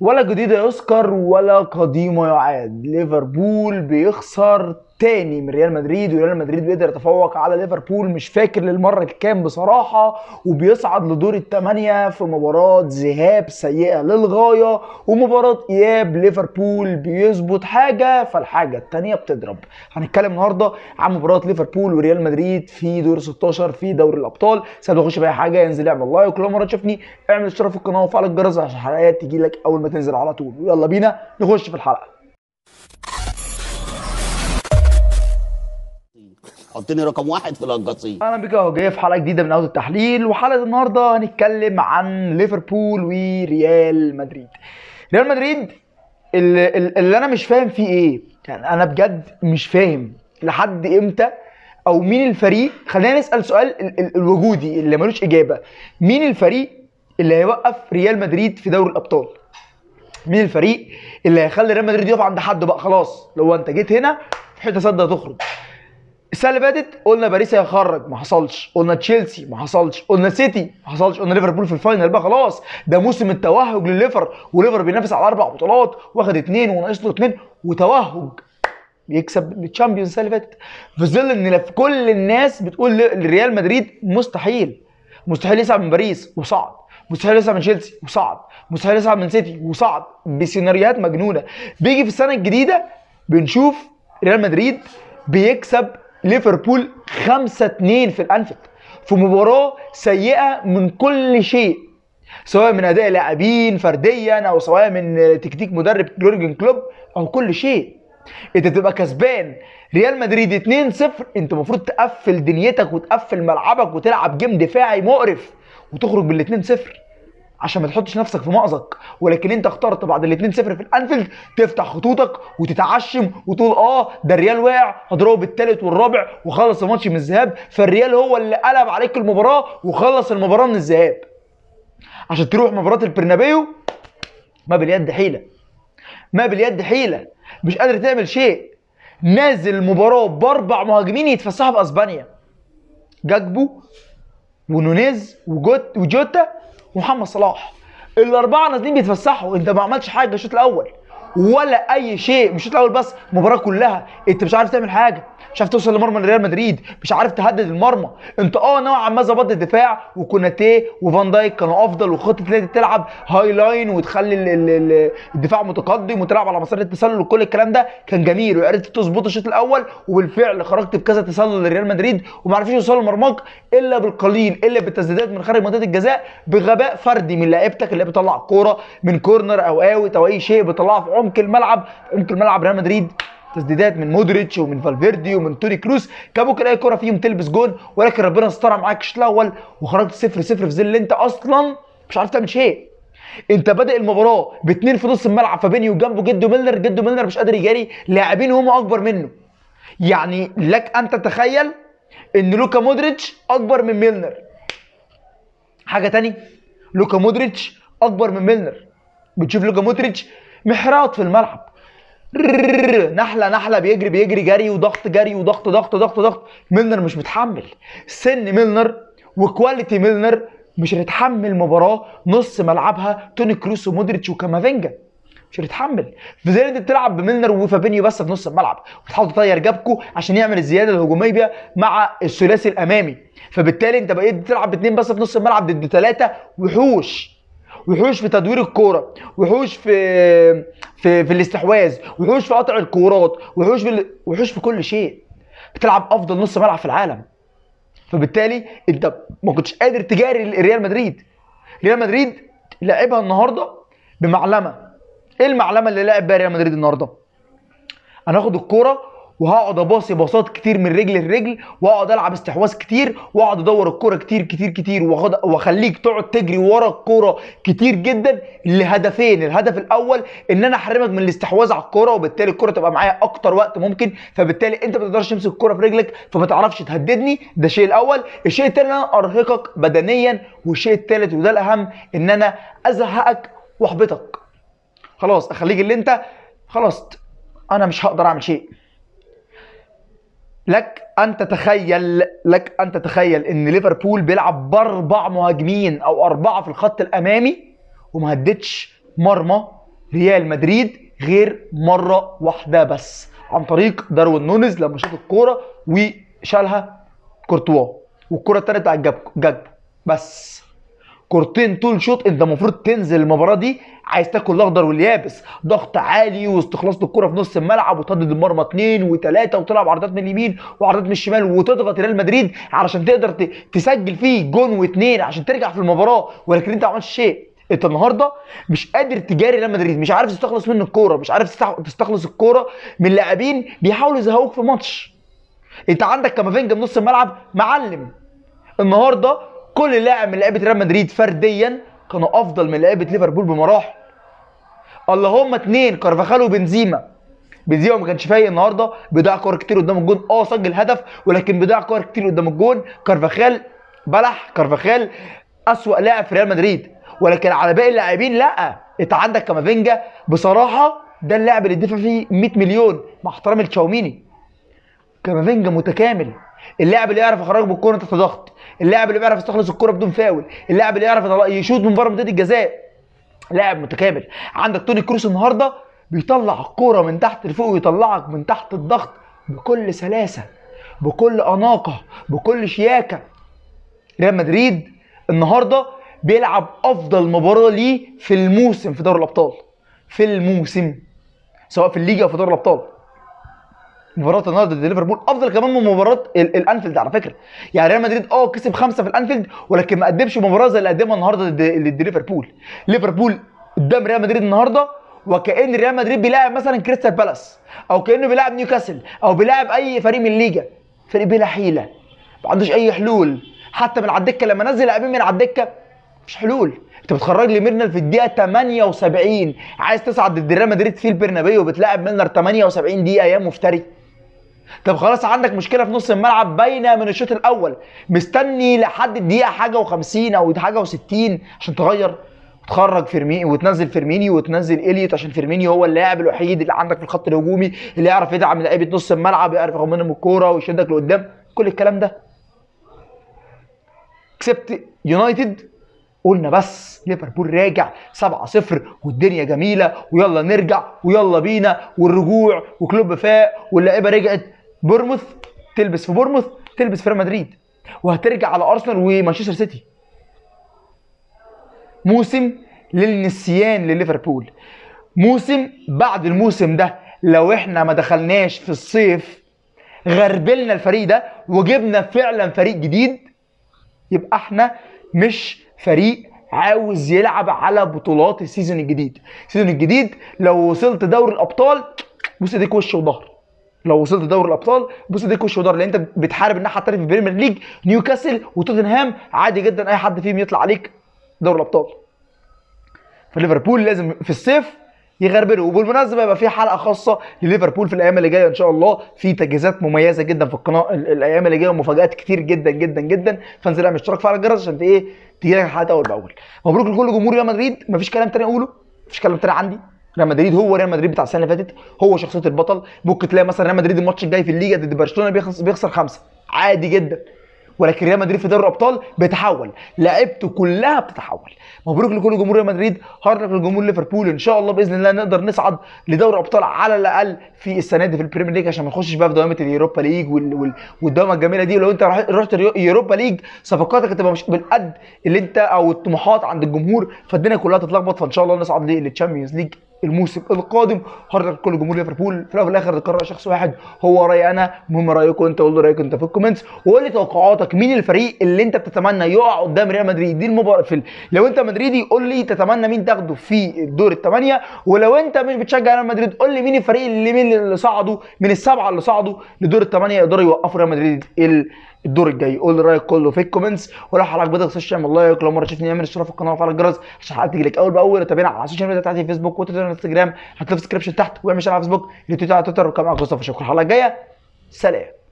ولا جديد يذكر ولا قديم يعاد ليفربول بيخسر تاني من ريال مدريد وريال مدريد بيقدر يتفوق على ليفربول مش فاكر للمره الكام بصراحه وبيصعد لدور الثمانيه في مباراه ذهاب سيئه للغايه ومباراه اياب ليفربول بيظبط حاجه فالحاجه الثانيه بتضرب هنتكلم النهارده عن مباراه ليفربول وريال مدريد في دور 16 في دوري الابطال سيبك تخش في اي حاجه ينزل اعمل لايك ولو مره تشوفني اعمل اشتراك في القناه وفعل الجرس عشان الحلقات تجي لك اول ما تنزل على طول يلا بينا نخش في الحلقه حطني رقم واحد في القصيم اهلا بك اهو جاي في حلقه جديده من اوت التحليل وحلقه النهارده هنتكلم عن ليفربول وريال مدريد ريال مدريد اللي, اللي انا مش فاهم فيه ايه يعني انا بجد مش فاهم لحد امتى او مين الفريق خلينا نسال سؤال ال- ال- الوجودي اللي ملوش اجابه مين الفريق اللي هيوقف ريال مدريد في دوري الابطال مين الفريق اللي هيخلي ريال مدريد يقف عند حد بقى خلاص لو انت جيت هنا في حته سد هتخرج السنه اللي فاتت قلنا باريس هيخرج ما حصلش قلنا تشيلسي ما حصلش قلنا سيتي ما حصلش قلنا ليفربول في الفاينل بقى خلاص ده موسم التوهج لليفر وليفر بينافس على اربع بطولات واخد اتنين وناقص له اتنين وتوهج بيكسب الشامبيونز السنه اللي فاتت في ظل ان لف- كل الناس بتقول ل- لريال مدريد مستحيل مستحيل يصعد من باريس وصعد مستحيل يصعد من تشيلسي وصعد مستحيل يصعد من سيتي وصعد بسيناريوهات مجنونه بيجي في السنه الجديده بنشوف ريال مدريد بيكسب ليفربول 5 2 في الانفيلد في مباراه سيئه من كل شيء سواء من اداء لاعبين فرديا او سواء من تكتيك مدرب يورجن كلوب او كل شيء انت تبقى كسبان ريال مدريد 2-0 انت المفروض تقفل دنيتك وتقفل ملعبك وتلعب جيم دفاعي مقرف وتخرج بال 2-0 عشان ما تحطش نفسك في مأزق ولكن انت اخترت بعد ال 2-0 في الانفيلد تفتح خطوطك وتتعشم وتقول اه ده الريال واقع هضربه بالثالث والرابع وخلص الماتش من الذهاب فالريال هو اللي قلب عليك المباراه وخلص المباراه من الذهاب عشان تروح مباراه البرنابيو ما باليد حيله ما باليد حيله مش قادر تعمل شيء نازل المباراه باربع مهاجمين يتفسحوا في اسبانيا جاكبو ونونيز وجوت وجوتا ومحمد صلاح الاربعه نازلين بيتفسحوا انت ما عملتش حاجه الشوط الاول ولا اي شيء مش الشوط الاول بس المباراه كلها انت مش عارف تعمل حاجه مش عارف توصل لمرمى ريال مدريد مش عارف تهدد المرمى انت اه نوعا ما ظبطت الدفاع وكوناتيه وفان دايك كانوا افضل وخطه ان انت تلعب هاي لاين وتخلي ال- ال- ال- الدفاع متقدم وتلعب على مسار التسلل وكل الكلام ده كان جميل وعرفت تظبط الشوط الاول وبالفعل خرجت بكذا تسلل لريال مدريد وما عرفوش يوصلوا لمرماك الا بالقليل الا بالتسديدات من خارج منطقه الجزاء بغباء فردي من لعيبتك اللي بتطلع كوره من كورنر او اوت او اي شيء بتطلعها في عمق الملعب عمق الملعب ريال مدريد تسديدات من مودريتش ومن فالفيردي ومن توني كروس كان ممكن اي كوره فيهم تلبس جون ولكن ربنا استرها معاك الشوط الاول وخرجت 0 0 في ظل انت اصلا مش عارف تعمل شيء انت بادئ المباراه باتنين في نص الملعب فابينيو وجنبه جدو ميلنر جدو ميلنر مش قادر يجاري لاعبين هم اكبر منه يعني لك ان تتخيل ان لوكا مودريتش اكبر من ميلنر حاجه تاني لوكا مودريتش اكبر من ميلنر بتشوف لوكا مودريتش محراط في الملعب نحله نحله بيجري بيجري جري وضغط جري وضغط ضغط ضغط ضغط ميلنر مش متحمل سن ميلنر وكواليتي ميلنر مش هتتحمل مباراه نص ملعبها توني كروس ومودريتش وكامافينجا مش هتتحمل في زي انت بتلعب بميلنر وفابينيو بس في نص الملعب وتحاول تطير جابكو عشان يعمل الزياده الهجوميه مع الثلاثي الامامي فبالتالي انت بقيت بتلعب باثنين بس في نص الملعب ضد ثلاثه وحوش وحوش في تدوير الكوره وحوش في في في الاستحواذ وحوش في قطع الكورات وحوش في ال- وحوش في كل شيء بتلعب افضل نص ملعب في العالم فبالتالي انت ما كنتش قادر تجاري ريال مدريد ريال مدريد لعبها النهارده بمعلمه ايه المعلمه اللي لعب بيها ريال مدريد النهارده انا هاخد الكوره وهقعد اباصي باصات كتير من رجل لرجل واقعد العب استحواذ كتير واقعد ادور الكوره كتير كتير كتير واخد واخليك تقعد تجري ورا الكوره كتير جدا لهدفين الهدف الاول ان انا احرمك من الاستحواذ على الكوره وبالتالي الكوره تبقى معايا اكتر وقت ممكن فبالتالي انت ما تقدرش تمسك الكوره في رجلك فما تعرفش تهددني ده الشيء الاول الشيء الثاني ان انا ارهقك بدنيا والشيء الثالث وده الاهم ان انا ازهقك واحبطك خلاص اخليك اللي انت خلاص انا مش هقدر اعمل شيء لك ان تتخيل لك ان تتخيل ان ليفربول بيلعب باربع مهاجمين او اربعه في الخط الامامي وما هددش مرمى ريال مدريد غير مره واحده بس عن طريق داروين نونيز لما شاط الكوره وشالها كورتوا والكره الثانيه بتاعت جاب جاب بس كورتين طول شوط انت المفروض تنزل المباراه دي عايز تاكل الاخضر واليابس ضغط عالي واستخلاص الكره في نص الملعب وتهدد المرمى اثنين وثلاثه وتلعب عرضات من اليمين وعرضات من الشمال وتضغط ريال مدريد علشان تقدر ت- تسجل فيه جون واثنين عشان ترجع في المباراه ولكن انت ما عملتش شيء انت النهارده مش قادر تجاري ريال مدريد مش عارف تستخلص منه الكوره مش عارف تستح- تستخلص الكوره من لاعبين بيحاولوا يزهقوك في ماتش انت عندك كامافينجا من نص الملعب معلم النهارده كل لاعب من لعيبه ريال مدريد فرديا كانوا افضل من لعيبه ليفربول بمراحل اللهم اتنين كارفاخال وبنزيما بنزيما ما كانش فايق النهارده بيضيع كور كتير قدام الجون اه سجل هدف ولكن بيضيع كور كتير قدام الجون كارفاخال بلح كارفاخال اسوأ لاعب في ريال مدريد ولكن على باقي اللاعبين لا انت عندك كامافينجا بصراحه ده اللاعب اللي دفع فيه 100 مليون مع احترامي لتشاوميني كامافينجا متكامل اللاعب اللي يعرف يخرج بالكوره تحت ضغط اللاعب اللي بيعرف يستخلص الكوره بدون فاول اللاعب اللي يعرف يطلع- يشوط من بره منطقه الجزاء لاعب متكامل عندك توني كروس النهارده بيطلع الكوره من تحت لفوق ويطلعك من تحت الضغط بكل سلاسه بكل اناقه بكل شياكه ريال مدريد النهارده بيلعب افضل مباراه ليه في الموسم في دوري الابطال في الموسم سواء في الليجا او في دوري الابطال مباراة النهارده ضد ليفربول افضل كمان من مباراة ال- الانفيلد على فكرة، يعني ريال مدريد اه كسب خمسة في الانفيلد ولكن ما قدمش مباراة زي اللي قدمها النهارده ضد ضد ليفربول، ليفربول قدام ريال مدريد النهارده وكأن ريال مدريد بيلاعب مثلا كريستال بالاس او كأنه بيلاعب نيوكاسل او بيلاعب اي فريق من الليجا، فريق بلا حيلة ما عندوش اي حلول، حتى من على الدكة لما نزل لاعبين من على الدكة مفيش حلول انت بتخرج لي ميرنر في الدقيقه 78 عايز تصعد ضد ريال مدريد في البرنابيو بتلاعب ميرنر 78 دقيقه يا مفتري طب خلاص عندك مشكله في نص الملعب باينه من الشوط الاول مستني لحد الدقيقه حاجه و50 او حاجه و60 عشان تغير تخرج فيرميني وتنزل فيرميني وتنزل اليوت عشان فيرميني هو اللاعب الوحيد اللي عندك في الخط الهجومي اللي يعرف يدعم لعيبه نص الملعب يعرف ياخد منهم الكوره ويشدك لقدام كل الكلام ده كسبت يونايتد قلنا بس ليفربول راجع 7-0 والدنيا جميله ويلا نرجع ويلا بينا والرجوع وكلوب فاق واللعيبه رجعت بورموث تلبس في بورموث تلبس في ريال مدريد وهترجع على ارسنال ومانشستر سيتي موسم للنسيان لليفربول موسم بعد الموسم ده لو احنا ما دخلناش في الصيف غربلنا الفريق ده وجبنا فعلا فريق جديد يبقى احنا مش فريق عاوز يلعب على بطولات السيزون الجديد السيزون الجديد لو وصلت دوري الابطال بص ايديك وش وظهر لو وصلت دوري الابطال بص ايديك وش وظهر لان انت بتحارب الناحيه الثانيه في البريمير ليج نيوكاسل وتوتنهام عادي جدا اي حد فيهم يطلع عليك دوري الابطال فليفربول لازم في الصيف يغربله وبالمناسبه يبقى في حلقه خاصه لليفربول في الايام اللي جايه ان شاء الله في تجهيزات مميزه جدا في القناه ال- الايام اللي جايه ومفاجات كتير جدا جدا جدا فانزل اعمل اشتراك فعل الجرس عشان ايه تجي لك الحلقات اول باول مبروك لكل جمهور ريال مدريد مفيش كلام تاني اقوله مفيش كلام تاني عندي ريال مدريد هو ريال مدريد بتاع السنه اللي فاتت هو شخصيه البطل ممكن تلاقي مثلا ريال مدريد الماتش الجاي في الليجا ضد برشلونه بيخسر بيخسر خمسه عادي جدا ولكن ريال مدريد في دوري الابطال بيتحول لعيبته كلها بتتحول مبروك لكل جمهور ريال مدريد هارد لك لجمهور ليفربول ان شاء الله باذن الله نقدر نصعد لدوري الابطال على الاقل في السنه دي في البريمير ليج عشان ما نخشش بقى في دوامه اليوروبا ليج وال... وال... والدوامه الجميله دي ولو انت رح- رحت اليو- اليوروبا ليج صفقاتك هتبقى مش بالقد اللي انت او الطموحات عند الجمهور فالدنيا كلها تتلخبط فان شاء الله نصعد للتشامبيونز ليج الموسم القادم هارد لك لكل جمهور ليفربول في الاول وفي الاخر القرار شخص واحد هو رايي انا المهم رايكم انت قول لي رايك انت في الكومنتس وقول لي توقعاتك مين الفريق اللي انت بتتمنى يقع قدام ريال مدريد دي المباراه في ال- لو انت مدريدي قول لي تتمنى مين تاخده في الدور الثمانيه ولو انت مش بتشجع ريال مدريد قول لي مين الفريق اللي مين اللي صعدوا من السبعه اللي صعدوا لدور الثمانيه يقدروا يوقفوا ريال مدريد ال- الدور الجاي قول لي رايك كله في الكومنتس ولو حلقه بدك تخش تعمل لايك لو مره تشوفني اعمل اشتراك في القناه وفعل الجرس عشان الحلقه تيجي لك اول باول وتابعنا على السوشيال ميديا بتاعتي فيسبوك وتويتر وانستجرام هتلاقي في الديسكربشن تحت واعمل شير على فيسبوك اللي تويتر على تويتر وكمان على اشوفكم الحلقه الجايه سلام